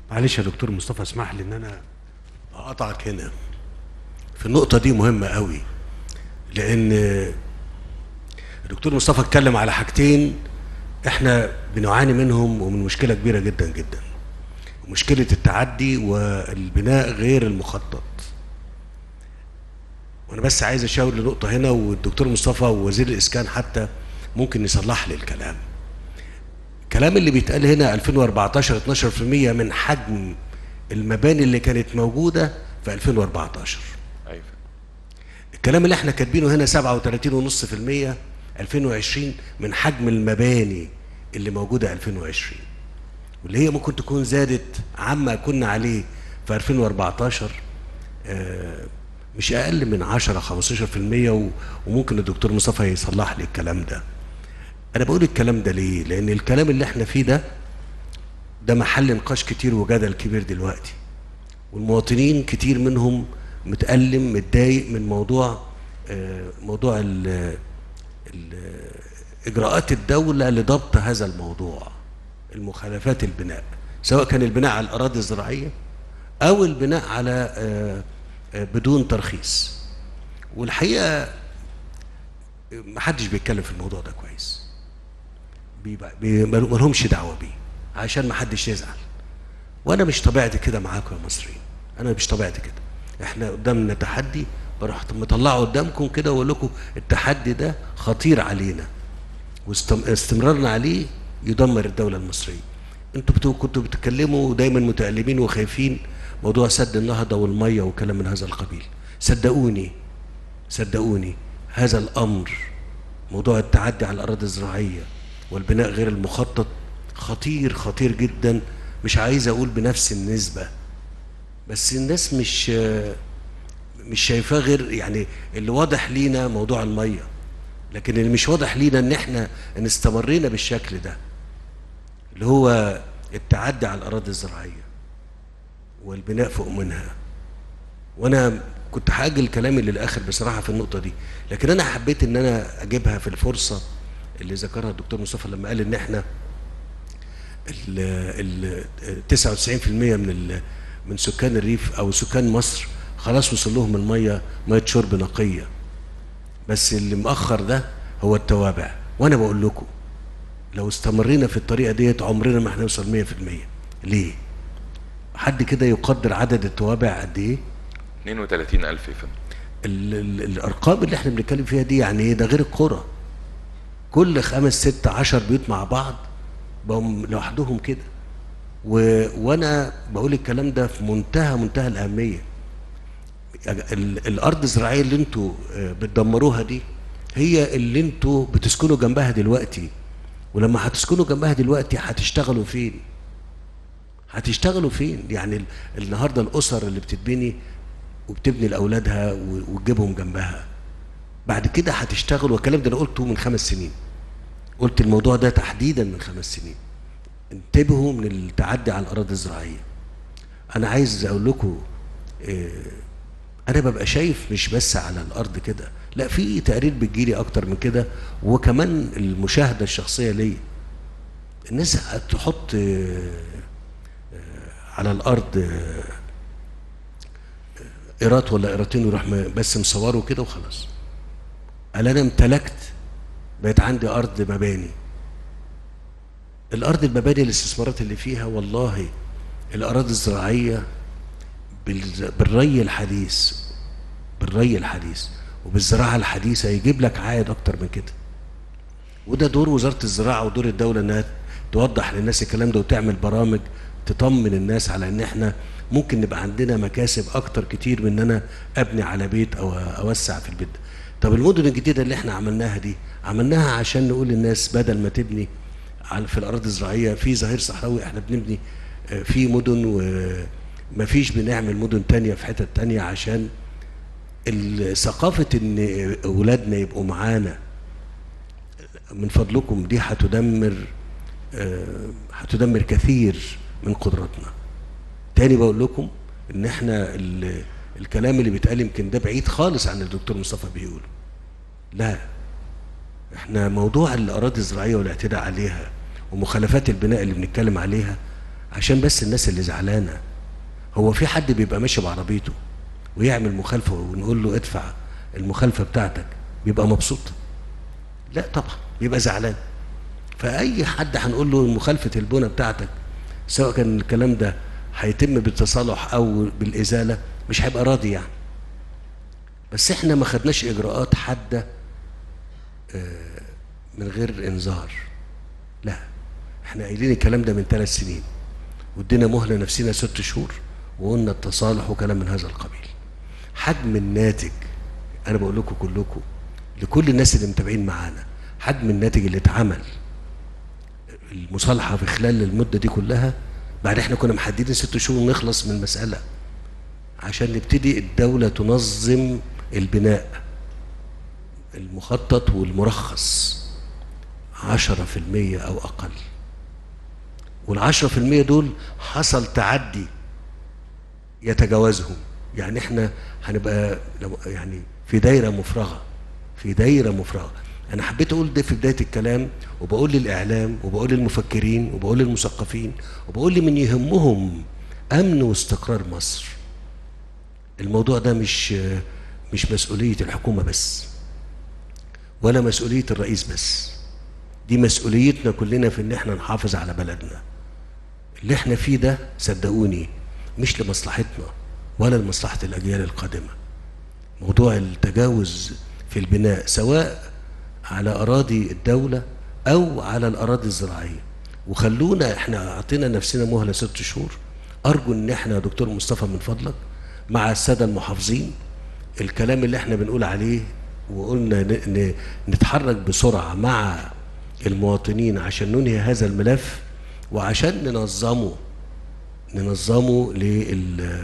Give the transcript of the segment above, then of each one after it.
معلش يا دكتور مصطفى اسمح لي ان انا اقطعك هنا في النقطه دي مهمه قوي لان الدكتور مصطفى اتكلم على حاجتين احنا بنعاني منهم ومن مشكله كبيره جدا جدا مشكله التعدي والبناء غير المخطط وانا بس عايز اشاور لنقطه هنا والدكتور مصطفى ووزير الاسكان حتى ممكن يصلح لي الكلام الكلام اللي بيتقال هنا 2014 12% من حجم المباني اللي كانت موجوده في 2014 ايوه الكلام اللي احنا كاتبينه هنا 37.5% 2020 من حجم المباني اللي موجوده 2020 واللي هي ممكن تكون زادت عما كنا عليه في 2014 آه، مش اقل من 10 15% و- وممكن الدكتور مصطفى يصلح لي الكلام ده انا بقول الكلام ده ليه لان الكلام اللي احنا فيه ده ده محل نقاش كتير وجدل كبير دلوقتي والمواطنين كتير منهم متألم متضايق من موضوع آه، موضوع ال- ال- إجراءات الدولة لضبط هذا الموضوع المخالفات البناء سواء كان البناء على الأراضي الزراعية أو البناء على آه، آه، بدون ترخيص والحقيقة محدش بيتكلم في الموضوع ده كويس بيبقى بي ما لهمش دعوة بيه عشان محدش يزعل وانا مش طبيعتي كده معاكم يا مصريين انا مش طبيعتي كده احنا قدامنا تحدي بروح مطلعه قدامكم كده واقول لكم التحدي ده خطير علينا واستمرارنا عليه يدمر الدوله المصريه انتوا بتو كنتوا بتتكلموا دايما متألمين وخايفين موضوع سد النهضه والميه وكلام من هذا القبيل صدقوني صدقوني هذا الامر موضوع التعدي على الاراضي الزراعيه والبناء غير المخطط خطير خطير جدا مش عايز اقول بنفس النسبه بس الناس مش مش شايفاه غير يعني اللي واضح لينا موضوع الميه لكن اللي مش واضح لينا ان احنا ان استمرينا بالشكل ده اللي هو التعدي على الاراضي الزراعيه والبناء فوق منها وانا كنت هاجل كلامي للاخر بصراحه في النقطه دي لكن انا حبيت ان انا اجيبها في الفرصه اللي ذكرها الدكتور مصطفى لما قال ان احنا ال ال 99% من ال من سكان الريف او سكان مصر خلاص وصل لهم الميه ميه شرب نقيه بس اللي مأخر ده هو التوابع وانا بقول لكم لو استمرينا في الطريقه ديت عمرنا ما هنوصل 100% ليه حد كده يقدر عدد التوابع قد ايه 32000 يا فندم ال ال الارقام اللي احنا بنتكلم فيها دي يعني ايه ده غير القرى كل خمس ست عشر بيوت مع بعض بقوا لوحدهم كده و... وانا بقول الكلام ده في منتهى منتهى الاهميه ال... الارض الزراعيه اللي انتوا آه، بتدمروها دي هي اللي انتوا بتسكنوا جنبها دلوقتي ولما هتسكنوا جنبها دلوقتي هتشتغلوا فين هتشتغلوا فين يعني ال- النهارده الاسر اللي بتتبني وبتبني لاولادها و- وتجيبهم جنبها بعد كده هتشتغل والكلام ده انا قلته من خمس سنين قلت الموضوع ده تحديدا من خمس سنين انتبهوا من التعدي على الاراضي الزراعيه انا عايز اقول لكم إيه انا ببقى شايف مش بس على الارض كده لا في تقارير بتجيلي اكتر من كده وكمان المشاهده الشخصيه ليا الناس هتحط آه، آه، على الارض آه، قيراط ولا قيراطين ويروح م- بس مصوره كده وخلاص قال انا امتلكت بقت عندي ارض مباني الارض المباني الاستثمارات اللي فيها والله الاراضي الزراعيه بال- بالري الحديث بالري الحديث وبالزراعه الحديثه يجيب لك عائد اكتر من كده وده دور وزاره الزراعه ودور الدوله انها توضح للناس الكلام ده وتعمل برامج تطمن الناس على ان احنا ممكن نبقى عندنا مكاسب اكتر كتير من ان انا ابني على بيت او اوسع في البيت ده. طب المدن الجديده اللي احنا عملناها دي عملناها عشان نقول للناس بدل ما تبني على في الاراضي الزراعيه في ظهير صحراوي احنا بنبني آه، في مدن وما فيش بنعمل مدن تانية في حتت تانية عشان ال- ثقافه ان اولادنا يبقوا معانا من فضلكم دي هتدمر آه، هتدمر كثير من قدراتنا تاني بقول لكم ان احنا ال- الكلام اللي بيتقال يمكن ده بعيد خالص عن الدكتور مصطفى بيقوله لا احنا موضوع الاراضي الزراعيه والاعتداء عليها ومخالفات البناء اللي بنتكلم عليها عشان بس الناس اللي زعلانه هو في حد بيبقى ماشي بعربيته ويعمل مخالفه ونقول له ادفع المخالفه بتاعتك بيبقى مبسوط لا طبعا بيبقى زعلان فاي حد هنقول له مخالفه البنى بتاعتك سواء كان الكلام ده هيتم بالتصالح او بالازاله مش هيبقى راضي يعني بس احنا ما خدناش اجراءات حاده آه، من غير انذار لا احنا قايلين الكلام ده من ثلاث سنين وادينا مهله نفسنا ست شهور وقلنا التصالح وكلام من هذا القبيل حجم الناتج انا بقول لكم كلكم لكل الناس اللي متابعين معانا حجم الناتج اللي اتعمل المصالحه في خلال المده دي كلها بعد احنا كنا محددين ست شهور نخلص من المساله عشان نبتدي الدوله تنظم البناء المخطط والمرخص عشرة في المية أو أقل والعشرة في المية دول حصل تعدي يتجاوزهم يعني احنا هنبقى لو- يعني في دايرة مفرغة في دايرة مفرغة أنا حبيت أقول ده في بداية الكلام وبقول للإعلام وبقول للمفكرين وبقول للمثقفين وبقول لمن يهمهم أمن واستقرار مصر الموضوع ده مش مش مسؤولية الحكومة بس ولا مسؤولية الرئيس بس دي مسؤوليتنا كلنا في ان احنا نحافظ على بلدنا اللي احنا فيه ده صدقوني مش لمصلحتنا ولا لمصلحة الأجيال القادمة موضوع التجاوز في البناء سواء على أراضي الدولة أو على الأراضي الزراعية وخلونا احنا أعطينا نفسنا مهلة ست شهور أرجو إن احنا يا دكتور مصطفى من فضلك مع السادة المحافظين الكلام اللي احنا بنقول عليه وقلنا ن- ن- نتحرك بسرعة مع المواطنين عشان ننهي هذا الملف وعشان ننظمه ننظمه لل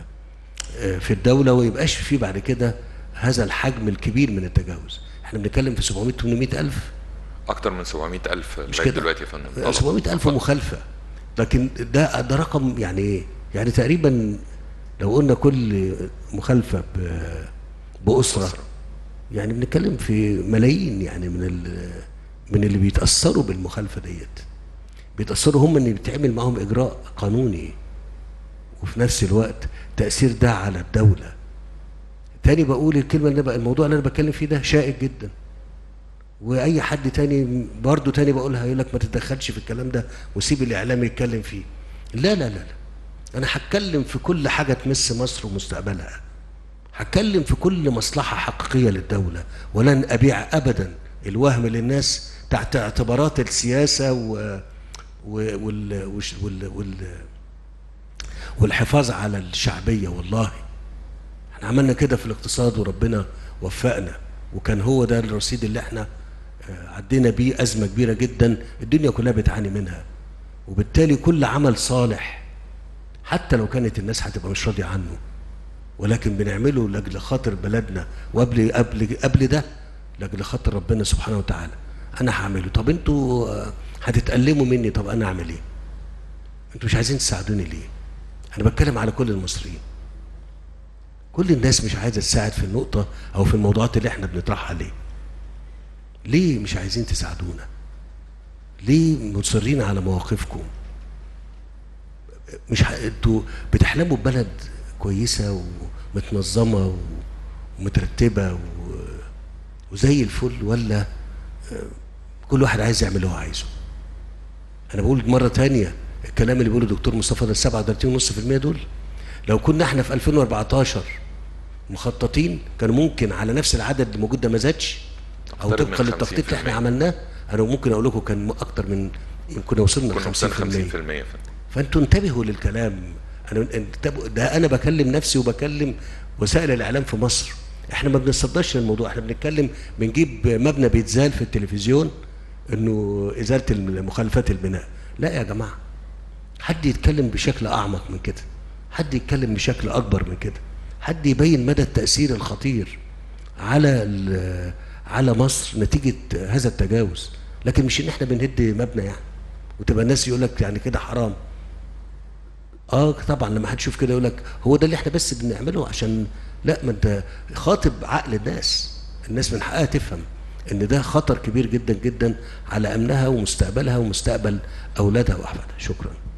في الدولة ويبقاش في بعد كده هذا الحجم الكبير من التجاوز احنا بنتكلم في 700 800 ألف اكتر من 700 الف مش لغايه كده دلوقتي يا فندم طلب. 700 ألف مخالفة لكن ده ده رقم يعني ايه؟ يعني تقريبا لو قلنا كل مخالفة ب- بأسرة أسرة. يعني بنتكلم في ملايين يعني من ال- من اللي بيتأثروا بالمخالفة ديت بيتأثروا هم ان بيتعمل معاهم إجراء قانوني وفي نفس الوقت تأثير ده على الدولة تاني بقول الكلمة اللي أنا بقى الموضوع اللي أنا بتكلم فيه ده شائك جدا واي حد تاني برضه تاني بقولها يقول لك ما تتدخلش في الكلام ده وسيب الاعلام يتكلم فيه لا لا لا لا انا هتكلم في كل حاجه تمس مصر ومستقبلها هتكلم في كل مصلحه حقيقيه للدوله ولن ابيع ابدا الوهم للناس تحت اعتبارات السياسه و و- وال وش- وال وال والحفاظ على الشعبيه والله احنا عملنا كده في الاقتصاد وربنا وفقنا وكان هو ده الرصيد اللي احنا آه، عدينا بيه أزمة كبيرة جدا الدنيا كلها بتعاني منها وبالتالي كل عمل صالح حتى لو كانت الناس هتبقى مش راضية عنه ولكن بنعمله لاجل خاطر بلدنا وقبل قبل قبل ده لاجل خاطر ربنا سبحانه وتعالى انا هعمله طب انتوا آه، هتتألموا مني طب انا اعمل ايه انتوا مش عايزين تساعدوني ليه انا بتكلم على كل المصريين كل الناس مش عايزه تساعد في النقطه او في الموضوعات اللي احنا بنطرحها ليه ليه مش عايزين تساعدونا ليه مصرين على مواقفكم مش ح... انتوا بتحلموا ببلد كويسه ومتنظمه و... ومترتبه و... وزي الفل ولا آه، كل واحد عايز يعمل اللي هو عايزه انا بقول مره تانية الكلام اللي بيقوله الدكتور مصطفى ده 37.5% دول لو كنا احنا في 2014 مخططين كان ممكن على نفس العدد اللي موجود ده ما زادش او أقترب من طبقا للتخطيط اللي احنا 50%. عملناه انا ممكن اقول لكم كان اكتر من كنا وصلنا كنا ل 50% وصلنا 50% يا فندم فانتوا انتبهوا للكلام انا انتبهوا ده انا بكلم نفسي وبكلم وسائل الاعلام في مصر احنا ما بنصدقش الموضوع احنا بنتكلم بنجيب مبنى بيتزال في التلفزيون انه ازاله مخالفات البناء لا يا جماعه حد يتكلم بشكل اعمق من كده حد يتكلم بشكل اكبر من كده حد يبين مدى التاثير الخطير على ال- على مصر نتيجه هذا التجاوز لكن مش ان احنا بنهد مبنى يعني وتبقى الناس يقول لك يعني كده حرام اه طبعا لما حد يشوف كده يقول لك هو ده اللي احنا بس بنعمله عشان لا ما انت خاطب عقل الناس الناس من حقها تفهم ان ده خطر كبير جدا جدا على امنها ومستقبلها ومستقبل اولادها واحفادها شكرا